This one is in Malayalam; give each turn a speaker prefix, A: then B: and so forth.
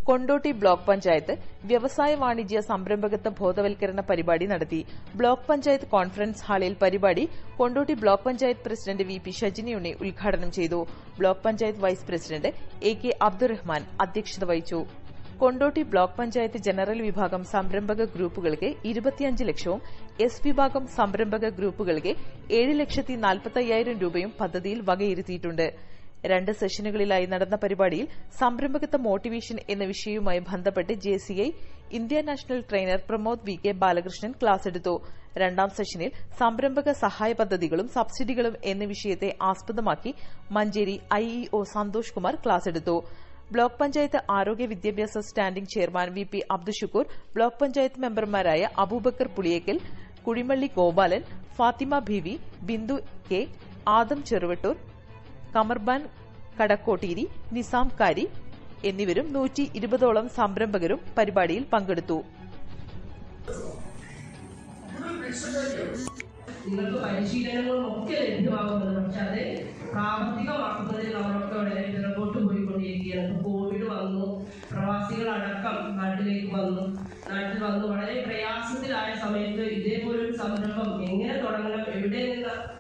A: കൊണ്ടോട്ടി ബ്ലോക്ക് പഞ്ചായത്ത് വ്യവസായ വാണിജ്യ സംരംഭകത്വ ബോധവൽക്കരണ പരിപാടി നടത്തി ബ്ലോക്ക് പഞ്ചായത്ത് കോൺഫറൻസ് ഹാളിൽ പരിപാടി Kondotty block panchayat president V P Shajini Unni ഉദ്ഘാടനം ചെയ്തു block panchayat vice president A K Abdurahman അധ്യക്ഷത വഹിച്ചു കൊണ്ടോട്ടി ബ്ലോക്ക് പഞ്ചായത്ത് ജനറൽ വിഭാഗം സംരംഭക ഗ്രൂപ്പുകൾക്ക് ഇരുപത്തിയഞ്ച് ലക്ഷവും എസ് വിഭാഗം സംരംഭക ഗ്രൂപ്പുകൾക്ക് ഏഴ് ലക്ഷത്തി നാൽപ്പത്തയ്യായിരം രൂപയും പദ്ധതിയിൽ വകയിരുത്തിയിട്ടുണ്ട് രണ്ട് സെഷനുകളിലായി നടന്ന പരിപാടിയിൽ സംരംഭകത്വ മോട്ടിവേഷൻ എന്ന വിഷയവുമായി ബന്ധപ്പെട്ട് JCI India national trainer Pramod V K Balakrishnan class എടുത്തു രണ്ടാം സെഷനിൽ സംരംഭക സഹായ പദ്ധതികളും സബ്സിഡികളും എന്ന വിഷയത്തെ ആസ്പദമാക്കി മഞ്ചേരി ഐഇഒ സന്തോഷ് കുമാർ ക്ലാസ് എടുത്തു ബ്ലോക്ക് പഞ്ചായത്ത് ആരോഗ്യ വിദ്യാഭ്യാസ standing chairman V P Abdushukoor block panchayat മെമ്പർമാരായ അബൂബക്കർ പുളിയേക്കൽ കുഴിമള്ളി ഗോപാലൻ ഫാത്തിമ ബീവി ബിന്ദു കെ ആദം ചെറുവട്ടൂർ കമർബാൻ കടക്കോട്ടീരി നിസാം കാരി എന്നിവരും നൂറ്റി ഇരുപതോളം സംരംഭകരും പരിപാടിയിൽ പങ്കെടുത്തു
B: നിങ്ങൾക്ക് പരിശീലനങ്ങളും ഒക്കെ ലഭ്യമാകുന്നത് പക്ഷെ അത് പ്രാവർത്തികമാക്കുന്നതിൽ നമ്മളൊക്കെ വളരെ പിറകോട്ട് പോയിക്കൊണ്ടിരിക്കുകയാണ് ഇപ്പൊ കോവിഡ് വന്നു പ്രവാസികളടക്കം നാട്ടിലേക്ക് വന്നു നാട്ടിൽ വന്നു വളരെ പ്രയാസത്തിലായ സമയത്ത് ഇതേപോലൊരു സംരംഭം എങ്ങനെ തുടങ്ങണം എവിടെ നിന്ന്